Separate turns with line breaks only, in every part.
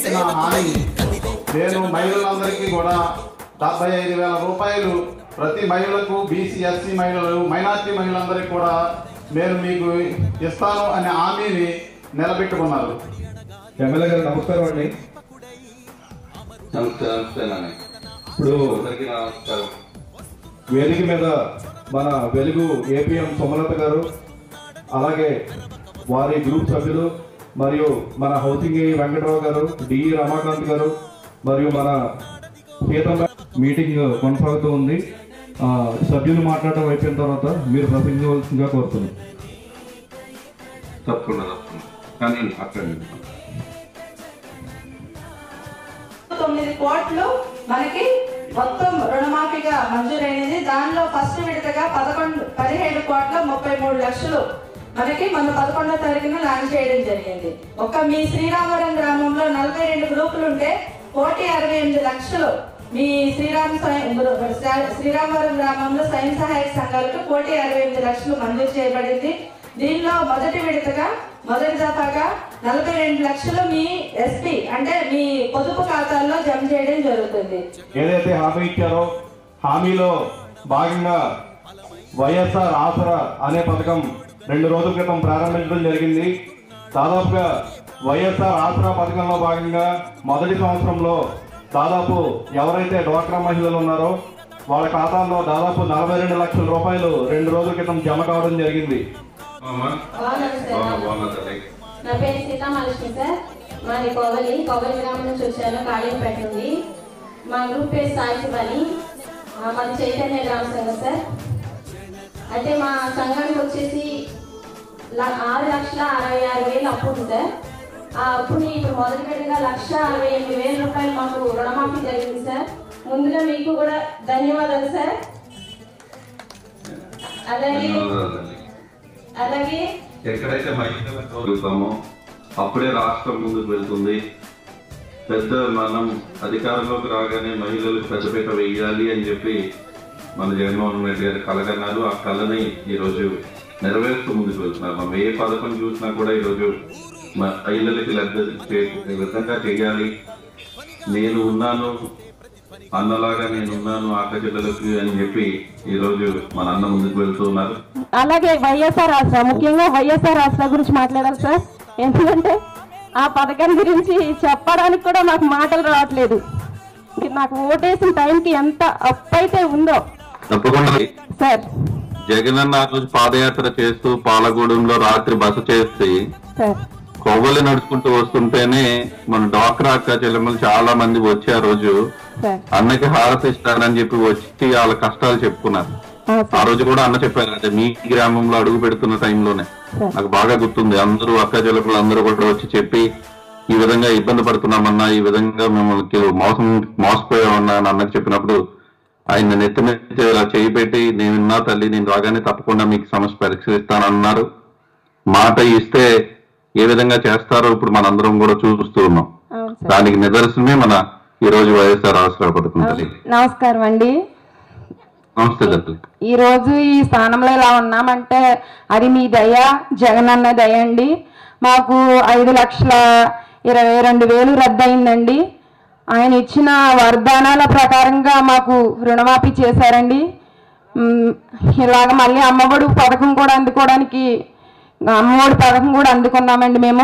ఇచ్చిన హామీ నేను మహిళలందరికీ కూడా డెబ్బై ఐదు వేల రూపాయలు ప్రతి మహిళకు బీసీ ఎస్సీ మహిళలు మైనార్టీ మహిళలందరికీ కూడా నేను మీకు ఇస్తాను అనే హామీని నిలబెట్టుకున్నారు
ఎమ్మెల్యే గారు నమస్కారం అండి
నమస్తే నమస్తే నాని
ఇప్పుడు
అందరికీ నమస్కారం
వేదిక మీద మన వెలుగు ఏపీఎం సుమలత గారు అలాగే వారి గ్రూప్ సభ్యులు మరియు మన హౌసింగ్ వెంకటరావు గారు డిఈ రమాకాంత్ గారు మరియు మన సీతమ్మ మీటింగ్ కొనసాగుతూ ఉంది ఆ, సభ్యులు మాట్లాడడం అయిపోయిన తర్వాత మీరు ప్రసంగించవలసిందిగా కోరుతున్నాం
తప్పకుండా తప్పకుండా కానీ అక్కడ
తొమ్మిది కోట్లు మనకి మొత్తం రుణమాఫీగా మంజూరైనది దానిలో ఫస్ట్ విడతగా పదకొండు పదిహేడు కోట్ల ముప్పై మూడు లక్షలు మనకి మన పదకొండో తారీఖున లాంచ్ చేయడం జరిగింది ఒక్క మీ శ్రీరామవరం గ్రామంలో నలభై రెండు గ్రూపులు ఉంటే కోటి అరవై ఎనిమిది లక్షలు మీ శ్రీరామ స్వయం గ్రూ- శ్రీరామవరం గ్రామంలో స్వయం సహాయక సంఘాలకు కోటి అరవై ఎనిమిది లక్షలు మంజూరు చేయబడింది దీనిలో మొదటి విడతగా మొదటి దఫాగా నలభై రెండు లక్షలు మీ ఎస్పీ అంటే మీ పొదుపు ఖాతాల్లో జమ చేయడం జరుగుతుంది
ఏదైతే హామీ ఇచ్చారో హామీలో భాగంగా వైఎస్ఆర్ ఆసరా అనే పథకం రెండు రోజుల క్రితం ప్రారంభించడం జరిగింది దాదాపుగా వైఎస్ఆర్ ఆసరా పథకంలో భాగంగా మొదటి సంవత్సరంలో దాదాపు ఎవరైతే డ్వాక్రా మహిళలు ఉన్నారో వాళ్ళ ఖాతాల్లో దాదాపు నలభై రెండు లక్షల రూపాయలు రెండు రోజుల క్రితం జమ కావడం జరిగింది
బాగున్నాను సార్.
బాగున్నా తల్లి
నా పేరు సీతామహాలక్ష్మి సార్ మాది కోవలి కోవలి గ్రామం నుంచి వచ్చాను కాళీపేట నుండి మా గ్రూప్ పేరు సాయి శివాని ఆ, మాది చైతన్య గ్రామ సంఘం సార్ అయితే మా సంఘానికి వచ్చేసి ల- ఆరు లక్షల అరవై ఆరు వేలు అప్పు ఉంది సార్ ఆ అప్పుని ఇప్పుడు మొదటి విడతగా లక్ష అరవై ఎనిమిది వేల రూపాయలు మాకు రుణమాఫీ జరిగింది సార్ ముందుగా మీకు కూడా ధన్యవాదాలు సార్ అలాగే
ధన్యవాదాలు తల్లి
అలాగే
ఎక్కడైతే మహిళలు చదువుతామో అప్పుడే రాష్ట్రం ముందుకు వెళ్తుంది పెద్ద మనం అధికారంలోకి రాగానే మహిళలకు పెద్దపీట వేయాలి అని చెప్పి మన జగన్మోహన్ రెడ్డి గారు కలగన్నారు ఆ కళని ఈరోజు నెరవేరుస్తూ ముందుకు వెళ్తున్నారు మనం ఏ పథకం చూసినా కూడా ఈరోజు మ- మహిళలకి లబ్ధ చేకూరే విధంగా చేయాలి నేను ఉన్నాను అన్నలాగా నేను ఉన్నాను ఆకచెల్లెలకు అని చెప్పి ఈరోజు మన అన్న ముందుకు వెళ్తూ ఉన్నారు
అలాగే వైఎస్ఆర్ ఆసరా ముఖ్యంగా వైఎస్ఆర్ ఆసరా గురించి మాట్లాడాలి సార్ ఎందుకంటే ఆ పథకం గురించి చెప్పడానికి కూడా నాకు మాటలు రావట్లేదు ఇది నాకు ఓటేసిన టైంకి ఎంత అప్పు అయితే ఉందో
తప్పకుండా
సార్
జగనన్న ఆ రోజు పాదయాత్ర చేస్తూ పాలగూడెంలో రాత్రి బస చేసి
సార్
కొవ్వలు నడుచుకుంటూ వస్తుంటేనే మన డాక్టర్ అక్క చెల్లెమ్మలు చాలా మంది వచ్చి ఆ రోజు
సార్
అన్నకి హారతి ఇస్తారని చెప్పి వచ్చి వాళ్ళ కష్టాలు చెప్పుకున్నారు
ఆ,
ఆ
సార్
రోజు కూడా అన్న చెప్పారు అదే మీ గ్రామంలో అడుగు పెడుతున్న టైంలోనే నాకు బాగా గుర్తుంది అందరూ అక్క చెల్లెమ్మలు అందరూ కూడా వచ్చి చెప్పి ఈ విధంగా ఇబ్బంది పడుతున్నామన్నా ఈ విధంగా మిమ్మల్ని మోసం మోసపోయామన్నా అని అన్నకి చెప్పినప్పుడు ఆయన నెత్తి మీద ఇలా చేయి పెట్టి నేనున్నా తల్లి నేను రాగానే తప్పకుండా మీకు సమస్య పరిష్కరిస్తానన్నారు మాట ఇస్తే ఏ విధంగా చేస్తారో ఇప్పుడు మనందరం కూడా చూస్తూ ఉన్నాం
అవును సార్
దానికి నిదర్శనమే మన ఈ రోజు వైఎస్ఆర్ ఆసరా పథకం తల్లి
నమస్కారం అండి
నమస్తే తల్లి
ఈ రోజు ఈ స్థానంలో ఇలా ఉన్నామంటే అది మీ దయ జగనన్న దయ అండి మాకు ఐదు లక్షల ఇరవై రెండు వేలు రద్దయిందండి ఆయన ఇచ్చిన వరదానాల ప్రకారంగా మాకు రుణమాఫీ చేశారండి మ్, ఇలాగ మళ్ళీ అమ్మఒడి పథకం కూడా అందుకోవడానికి అమ్మఒడి పథకం కూడా అందుకున్నామండి మేము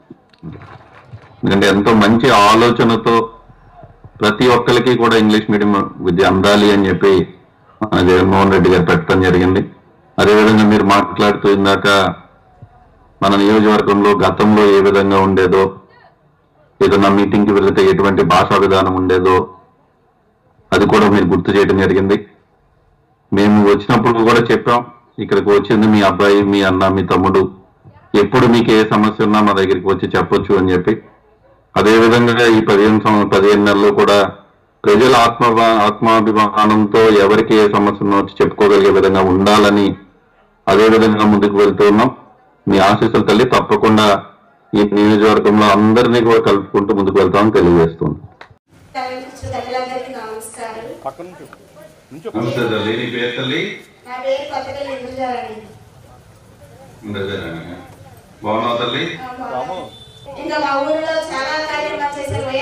ఎందుకంటే ఎంతో మంచి ఆలోచనతో ప్రతి ఒక్కరికి కూడా ఇంగ్లీష్ మీడియం విద్య అందాలి అని చెప్పి మన జగన్మోహన్ రెడ్డి గారు పెట్టడం జరిగింది అదేవిధంగా మీరు మాట్లాడుతూ ఇందాక మన నియోజకవర్గంలో గతంలో ఏ విధంగా ఉండేదో ఏదన్నా మీటింగ్కి వెళితే ఎటువంటి భాషా విధానం ఉండేదో అది కూడా మీరు గుర్తు చేయడం జరిగింది మేము వచ్చినప్పుడు కూడా చెప్పాం ఇక్కడికి వచ్చింది మీ అబ్బాయి మీ అన్న మీ తమ్ముడు ఎప్పుడు మీకు ఏ సమస్య ఉన్నా మా దగ్గరికి వచ్చి చెప్పొచ్చు అని చెప్పి అదే విధంగా ఈ పదిహేను సంవ- పదిహేను నెలలు కూడా ప్రజల ఆత్మ ఆత్మాభిమానంతో ఎవరికి ఏ సమస్య ఉన్నా వచ్చి చెప్పుకోగలిగే విధంగా ఉండాలని అదే విధంగా ముందుకు వెళ్తూ ఉన్నాం మీ ఆశీస్సులు తల్లి తప్పకుండా ఈ నియోజకవర్గంలో అందరినీ కూడా కలుపుకుంటూ ముందుకు వెళ్తామని తెలియజేస్తుంది
ప్రజలందరికీ నమస్కారం
నమస్తే తల్లి నీ పేరు తల్లి
నా పేరు కొత్తగా ఇంద్రజాలండి
బాగున్నావు తల్లి
ఇంకా మా ఊరిలో చాలా కార్యక్రమాలు చేశారు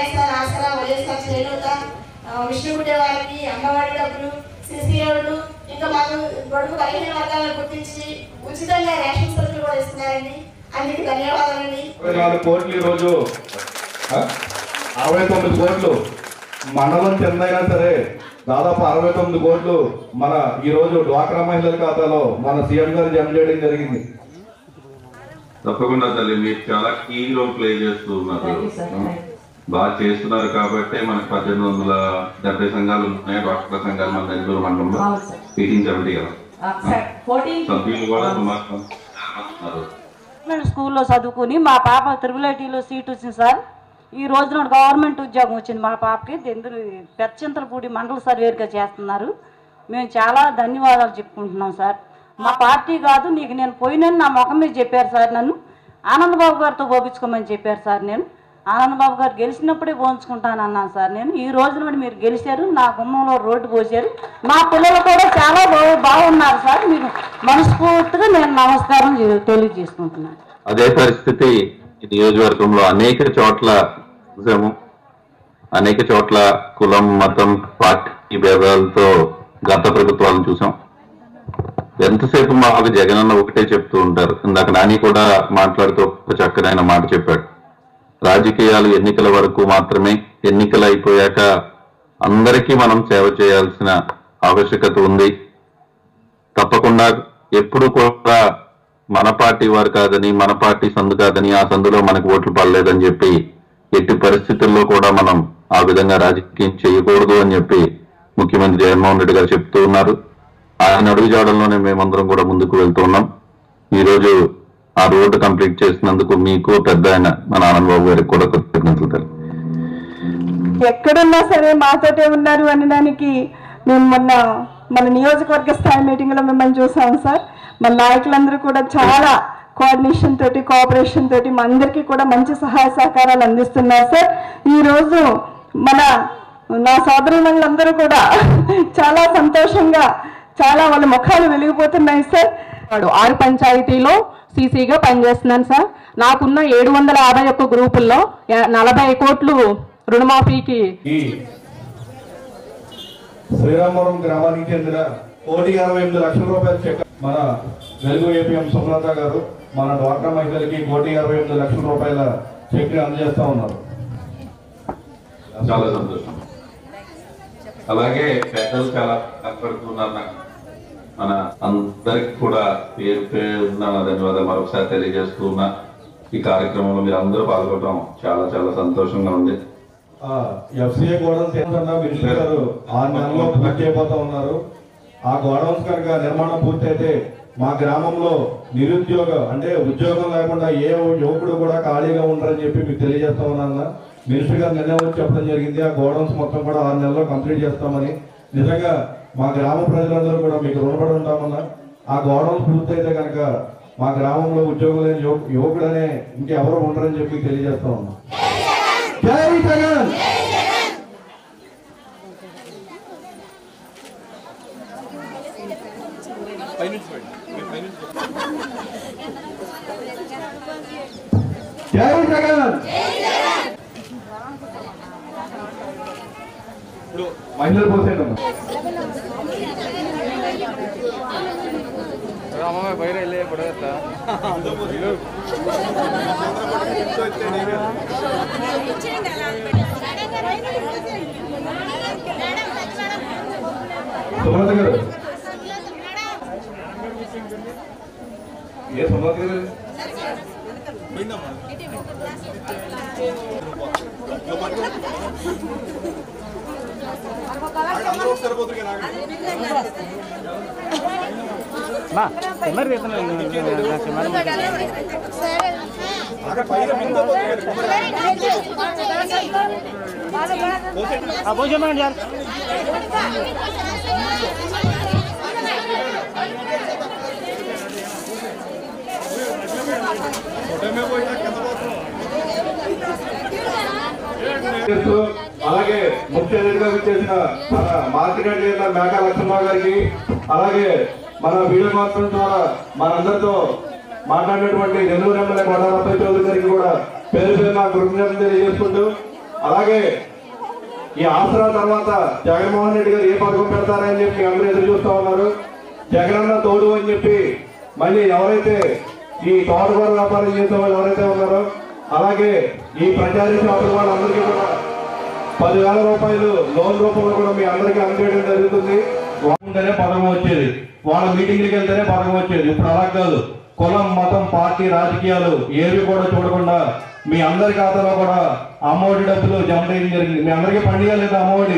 విష్ణు పుట్టే వారికి అమ్మవారి డబ్బులు సిసి రోడ్లు ఇంకా మాకు గొడుగు బలహీన వర్గాలను గుర్తించి ఉచితంగా రేషన్ సరుకులు కూడా ఇస్తున్నారండి అందుకు ధన్యవాదాలండి
ఇరవై నాలుగు కోట్లు ఈరోజు ఆ? అరవై తొమ్మిది కోట్లు మండలం చెందైనా సరే దాదాపు అరవై తొమ్మిది కోట్లు మన ఈ రోజు డ్వాక్రా మహిళల ఖాతాలో మన సీఎం గారు జమ చేయడం జరిగింది
తప్పకుండా తల్లి మీరు చాలా కీ రోల్ ప్లే చేస్తూ ఉన్నారు బాగా చేస్తున్నారు కాబట్టి మనకి పద్దెనిమిది వందల డెబ్బై సంఘాలు ఉన్నాయి డాక్టర్ సంఘాలు మన నెల్లూరు మండలంలో ఎయిటీన్ సెవెంటీ కదా సభ్యులు కూడా సుమారు చాలా మంది ఉన్నారు
గవర్నమెంట్ స్కూల్లో చదువుకుని మా పాప త్రిబుల్ ఐటీలో సీట్ వచ్చింది సార్ ఈ రోజున గవర్నమెంట్ ఉద్యోగం వచ్చింది మా పాపకి దెందురు పెచ్చంతలపూడి మండల సర్వేర్గా చేస్తున్నారు మేము చాలా ధన్యవాదాలు చెప్పుకుంటున్నాం సార్ మా పార్టీ కాదు నీకు నేను పోయినని నా ముఖం మీద చెప్పారు సార్ నన్ను ఆనందబాబు గారితో పోపించుకోమని చెప్పారు సార్ నేను ఆనందబాబు గారు గెలిచినప్పుడే పోంచుకుంటాను అన్నాను సార్ నేను ఈ రోజున కూడా మీరు గెలిచారు నా గుమ్మంలో రోడ్డు పోసారు మా పిల్లలు కూడా చాలా బా- బాగున్నారు సార్ మీరు మనస్ఫూర్తిగా నేను నమస్కారం చే- తెలియజేసుకుంటున్నాను
అదే పరిస్థితి ఈ నియోజకవర్గంలో అనేక చోట్ల చూసాము అనేక చోట్ల కులం మతం పార్టీ భేదాలతో గత ప్రభుత్వాలను చూసాం ఎంతసేపు మాకు జగనన్న ఒకటే చెప్తూ ఉంటారు ఇందాక నాని కూడా మాట్లాడుతూ ఒక చక్కనైన మాట చెప్పాడు రాజకీయాలు ఎన్నికల వరకు మాత్రమే ఎన్నికలు అయిపోయాక అందరికీ మనం సేవ చేయాల్సిన ఆవశ్యకత ఉంది తప్పకుండా ఎప్పుడు కూడా మన పార్టీ వారు కాదని మన పార్టీ సందు కాదని ఆ సందులో మనకు ఓట్లు పడలేదని చెప్పి ఎట్టి పరిస్థితుల్లో కూడా మనం ఆ విధంగా రాజకీయం చేయకూడదు అని చెప్పి ముఖ్యమంత్రి జగన్మోహన్ రెడ్డి గారు చెప్తూ ఉన్నారు ఆయన అడుగుజాడల్లోనే మేమందరం కూడా ముందుకు వెళ్తున్నాం ఈ రోజు ఆ రోడ్డు కంప్లీట్ చేసినందుకు మీకు పెద్ద ఆయన మన ఆనందబాబు గారికి కూడా కృతజ్ఞతలు తెలుపు
ఎక్కడున్నా సరే మాతోటే ఉన్నారు అనడానికి మేము మొన్న మన నియోజకవర్గ స్థాయి మీటింగ్లో మిమ్మల్ని చూసాం సార్ మన నాయకులందరూ కూడా చాలా కోఆర్డినేషన్ తోటి కోఆపరేషన్ తోటి మా అందరికీ కూడా మంచి సహాయ సహకారాలు అందిస్తున్నారు సార్ ఈరోజు మన నా సోదరులందరూ కూడా చాలా సంతోషంగా చాలా వాళ్ళ ముఖాలు వెలిగిపోతున్నాయి సార్
వాడు ఆరు పంచాయతీలో సీసీగా పనిచేస్తున్నాను సార్ నాకున్న ఏడు వందల యాభై ఒక్క గ్రూపుల్లో యా- నలభై కోట్లు రుణమాఫీకి
ఈ శ్రీరామపురం గ్రామానికి చెందిన కోటి అరవై ఎనిమిది లక్షల రూపాయల చెక్ మన వెలుగు ఏపీఎం సుమలత గారు మన డ్వాక్రా మహిళలకి కోటి అరవై ఎనిమిది లక్షల రూపాయల చెక్ ని అందజేస్తా ఉన్నారు
చాలా సంతోషం అలాగే పెద్దలు చాలా కనపడుతున్నారు నాకు మన అందరికి కూడా పేరు పేరున ధన్యవాదాలు మరొకసారి తెలియజేస్తూ ఉన్నా ఈ కార్యక్రమంలో మీరు అందరూ పాల్గొనడం చాలా చాలా సంతోషంగా ఉంది
ఎఫ్సీఏ గోడౌన్స్ ఏంటన్నా మినిస్టర్ గారు ఆరు నెలల్లో పూర్తి అయిపోతా ఉన్నారు ఆ గోడౌన్స్ కనుక నిర్మాణం పూర్తయితే మా గ్రామంలో నిరుద్యోగ అంటే ఉద్యోగం లేకుండా ఏ యువకుడు కూడా ఖాళీగా ఉండరని చెప్పి మీకు తెలియజేస్తా ఉన్నాను మినిస్టర్ గారు నిన్న వచ్చి చెప్పడం జరిగింది ఆ గోడౌన్స్ మొత్తం కూడా ఆరు నెలల్లో కంప్లీట్ చేస్తామని నిజంగా మా గ్రామ ప్రజలందరూ కూడా మీకు రుణపడి ఉంటామన్నా ఆ గోడౌన్స్ పూర్తయితే కనుక మా గ్రామంలో ఉద్యోగం లేని యువ- యువకుడు అనే ఇంకెవరు ఉండరని చెప్పి తెలియజేస్తా ఉన్నా జై జగన్ జై జగన్ ఇప్పుడు మహిళలు పోసేయండి సుమలత గారు ఏ సుమలత గారు చేస్తూ అలాగే ముఖ్య అతిథిగా చేసిన మన మార్కెట్ జిల్లా మేకా లక్ష్మణరావు గారికి అలాగే మన వీడియో కాన్ఫరెన్స్ ద్వారా మనందరితో మాట్లాడినటువంటి నెల్లూరు ఎమ్మెల్యే కొండారపై చౌదరి గారికి కూడా పేరు పేరు నా కృతజ్ఞతలు తెలియజేసుకుంటూ అలాగే
ఈ ఆసరా తర్వాత జగన్మోహన్ రెడ్డి గారు ఏ పథకం పెడతారని చెప్పి మీ అందరూ ఎదురు చూస్తా ఉన్నారు జగనన్న తోడు అని చెప్పి మళ్ళీ ఎవరైతే ఈ తోటకూర వ్యాపారం చేసే వాళ్ళు ఎవరైతే ఉన్నారో అలాగే ఈ ప్రచారీ షాపుల వాళ్ళందరికీ కూడా పదివేల రూపాయలు లోన్ రూపంలో కూడా మీ అందరికీ అందజేయడం జరుగుతుంది ఉంటేనే పథకం వచ్చేది వాళ్ళ మీటింగ్కి వెళ్తేనే పథకం వచ్చేది ఇప్పుడు అలా కాదు కులం మతం పార్టీ రాజకీయాలు ఏవి కూడా చూడకుండా మీ అందరి ఖాతాలో కూడా అమ్మఒడి డబ్బులు జమ చేయడం జరిగింది మీ అందరికీ పండుగ లేదా అమ్మఒడి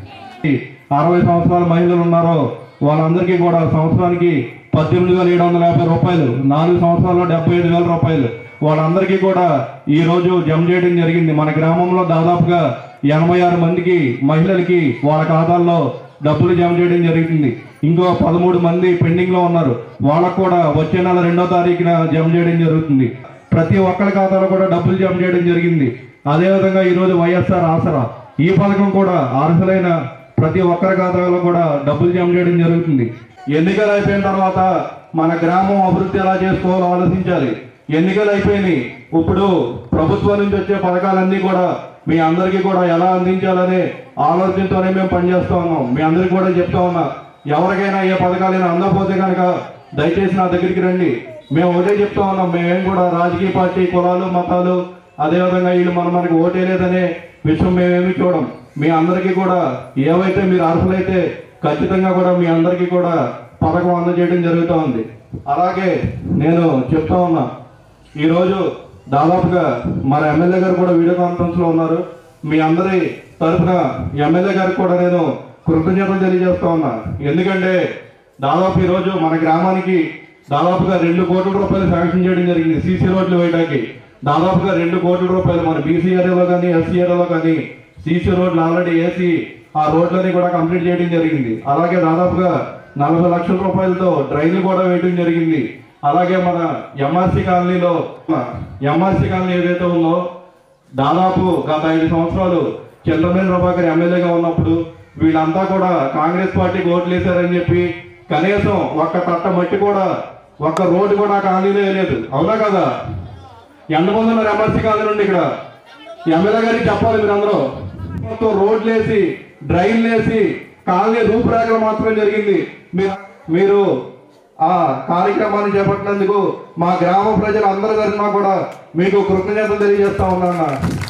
అరవై సంవత్సరాల మహిళలు ఉన్నారో వాళ్ళందరికీ కూడా సంవత్సరానికి పద్దెనిమిది వేల ఏడు వందల యాభై రూపాయలు నాలుగు సంవత్సరాల్లో డెబ్బై ఐదు వేల రూపాయలు వాళ్ళందరికీ కూడా ఈ రోజు జమ చేయడం జరిగింది మన గ్రామంలో దాదాపుగా ఎనభై ఆరు మందికి మహిళలకి వాళ్ళ ఖాతాల్లో డబ్బులు జమ చేయడం జరుగుతుంది ఇంకో పదమూడు మంది పెండింగ్ లో ఉన్నారు వాళ్ళకు కూడా వచ్చే నెల రెండో తారీఖున జమ చేయడం జరుగుతుంది ప్రతి ఒక్కరి ఖాతాలో కూడా డబ్బులు జమ చేయడం జరిగింది అదేవిధంగా ఈరోజు వైఎస్ఆర్ ఆసరా ఈ పథకం కూడా అర్హులైన ప్రతి ఒక్కరి ఖాతాలో కూడా డబ్బులు జమ చేయడం జరుగుతుంది ఎన్నికలు అయిపోయిన తర్వాత మన గ్రామం అభివృద్ధి ఎలా చేసుకోవాలో ఆలోచించాలి ఎన్నికలు అయిపోయినాయి ఇప్పుడు ప్రభుత్వం నుంచి వచ్చే పథకాలన్నీ కూడా మీ అందరికీ కూడా ఎలా అందించాలనే ఆలోచనతోనే మేము పనిచేస్తా ఉన్నాం మీ అందరికీ కూడా చెప్తా ఉన్నా ఎవరికైనా ఏ పథకాలైనా అందకపోతే కనుక దయచేసి నా దగ్గరికి రండి మేము ఒకటే చెప్తా ఉన్నాం మేమేం కూడా రాజకీయ పార్టీ కులాలు మతాలు అదేవిధంగా వీళ్ళు మనం మనకి ఓటేలేదనే విషయం మేమేమి చూడం మీ అందరికీ కూడా ఏవైతే మీరు అర్హులైతే ఖచ్చితంగా కూడా మీ అందరికీ కూడా పథకం అందజేయడం జరుగుతూ ఉంది అలాగే నేను చెప్తా ఉన్నా ఈరోజు దాదాపుగా మన ఎమ్మెల్యే గారు కూడా వీడియో కాన్ఫరెన్స్ లో ఉన్నారు మీ అందరి తరఫున ఎమ్మెల్యే గారికి కూడా నేను కృతజ్ఞతలు తెలియజేస్తా ఉన్నా ఎందుకంటే దాదాపు ఈరోజు మన గ్రామానికి దాదాపుగా రెండు కోట్ల రూపాయలు శాంక్షన్ చేయడం జరిగింది సీసీ రోడ్లు వేయడానికి దాదాపుగా రెండు కోట్ల రూపాయలు మన బీసీ ఏరియాలో కానీ ఎస్సీ ఏరియాలో కానీ సీసీ రోడ్లు ఆల్రెడీ వేసి ఆ రోడ్లని కూడా కంప్లీట్ చేయడం జరిగింది అలాగే దాదాపుగా నలభై లక్షల రూపాయలతో డ్రైన్లు కూడా వేయడం జరిగింది అలాగే మన ఎంఆర్సీ కాలనీలో ఎంఆర్సీ కాలనీ ఏదైతే ఉందో దాదాపు గత ఐదు సంవత్సరాలు చంద్రమేన్ ప్రభాకర్ ఎమ్మెల్యేగా ఉన్నప్పుడు వీళ్ళంతా కూడా కాంగ్రెస్ పార్టీకి ఓట్లు వేశారని చెప్పి కనీసం ఒక్క తట్ట మట్టి కూడా ఒక్క రోడ్డు కూడా కాలనీలో వేయలేదు అవునా కదా ఎంతమంది ఉన్నారు ఎంఆర్సీ కాలనీ నుండి ఇక్కడ ఎమ్మెల్యే గారికి చెప్పాలి మీరు అందరూ మొత్తం రోడ్లు వేసి డ్రైన్లు వేసి కాలనీ రూపురేఖలు మాత్రమే జరిగింది మీరు మీరు ఆ కార్యక్రమాన్ని చేపట్టినందుకు మా గ్రామ ప్రజలు అందరి తరఫున కూడా మీకు కృతజ్ఞతలు తెలియజేస్తా ఉన్నాను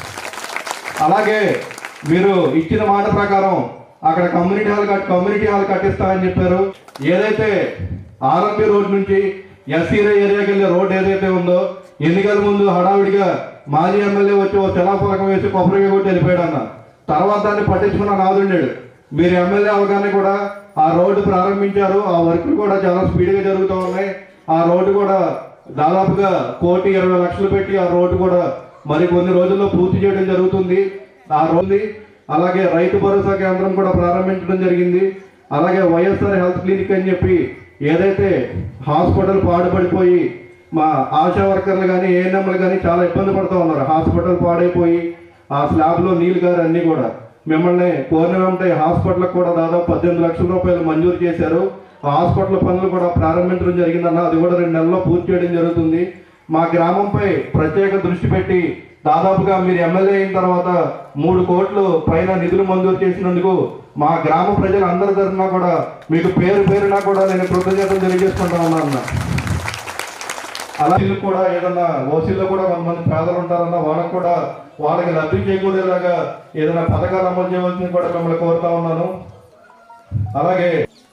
అలాగే మీరు ఇచ్చిన మాట ప్రకారం అక్కడ community hall cut community hall కట్టిస్తా అని చెప్పారు ఏదైతే ఆర్ఎంపీ రోడ్ నుంచి ఎస్సీ ఏరియాకి వెళ్ళే రోడ్ ఏదైతే ఉందో ఎన్నికల ముందు హడావిడిగా మాజీ ఎమ్మెల్యే వచ్చి ఓ తెలాపలకం వేసి కొబ్బరిగా కొట్టి వెళ్ళిపోయాడు అన్న తర్వాత దాన్ని పట్టించుకున్న నాదుండాడు మీరు ఎమ్మెల్యే అవగానే కూడా ఆ రోడ్డు ప్రారంభించారు ఆ వర్క్లు కూడా చాలా స్పీడ్గా జరుగుతూ ఉన్నాయి ఆ రోడ్డు కూడా దాదాపుగా కోటి ఇరవై లక్షలు పెట్టి ఆ రోడ్డు కూడా మరి కొన్ని రోజుల్లో పూర్తి చేయడం జరుగుతుంది ఆ రోజు అలాగే రైతు భరోసా కేంద్రం కూడా ప్రారంభించడం జరిగింది అలాగే వైఎస్ఆర్ హెల్త్ క్లినిక్ అని చెప్పి ఏదైతే హాస్పిటల్ పాడుపడిపోయి మా ఆశా వర్కర్లు కానీ ఏఎన్ఎంలు కానీ చాలా ఇబ్బంది పడుతూ ఉన్నారు హాస్పిటల్ పాడైపోయి ఆ స్లాబ్లో నీళ్ళు గారు అన్నీ కూడా మిమ్మల్ని కోరిన వెంటనే హాస్పిటల్కి కూడా దాదాపు పద్దెనిమిది లక్షల రూపాయలు మంజూరు చేశారు ఆ హాస్పిటల్ పనులు కూడా ప్రారంభించడం జరిగిందన్న అది కూడా రెండు నెలల్లో పూర్తి చేయడం జరుగుతుంది మా గ్రామంపై ప్రత్యేక దృష్టి పెట్టి దాదాపుగా మీరు ఎమ్మెల్యే అయిన తర్వాత మూడు కోట్లు పైన నిధులు మంజూరు చేసినందుకు మా గ్రామ ప్రజలు అందరి తరఫున కూడా మీకు పేరు పేరున కూడా నేను కృతజ్ఞతలు తెలియజేసుకుంటా ఉన్నాను అలా వీళ్ళు కూడా ఏదన్నా ఓసీలో కూడా కొంతమంది పేదలు ఉంటారన్న వాళ్ళకు కూడా వాళ్ళకి లబ్ధి చేకూరేలాగా ఏదైనా పథకాలు అమలు చేయవలసింది కూడా మిమ్మల్ని కోరుతా ఉన్నాను అలాగే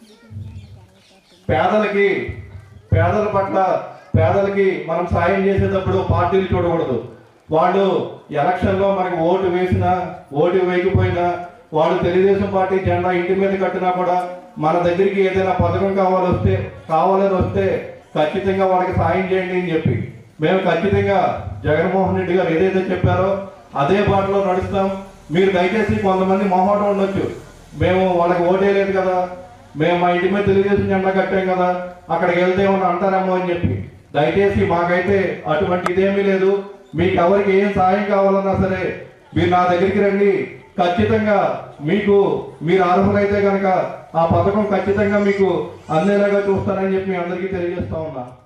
పేదలకి పేదల పట్ల పేదలకి మనం సాయం చేసేటప్పుడు పార్టీలు చూడకూడదు వాళ్ళు ఎలక్షన్లో మనకి ఓటు వేసినా ఓటు వేయకపోయినా వాళ్ళు తెలుగుదేశం పార్టీ జెండా ఇంటి మీద కట్టినా కూడా మన దగ్గరికి ఏదైనా పథకం కావాలి వస్తే కావాలని వస్తే ఖచ్చితంగా వాళ్ళకి సాయం చేయండి అని చెప్పి మేము ఖచ్చితంగా జగన్మోహన్ రెడ్డి గారు ఏదైతే చెప్పారో అదే బాటలో నడుస్తాం మీరు దయచేసి కొంతమంది మొహమాటం ఉండొచ్చు మేము వాళ్ళకి ఓటేయలేదు కదా మేము మా ఇంటి మీద తెలుగుదేశం జెండా కట్టాం కదా అక్కడికి వెళ్తే ఏమన్నా అంటారేమో అని చెప్పి దయచేసి మాకైతే అటువంటి ఇదేమీ లేదు మీకు ఎవరికి ఏం సాయం కావాలన్నా సరే మీరు నా దగ్గరికి రండి ఖచ్చితంగా మీకు మీరు అర్హులైతే కనుక ఆ పథకం ఖచ్చితంగా మీకు అందేలాగా చూస్తానని చెప్పి మీ అందరికీ తెలియజేస్తా ఉన్నా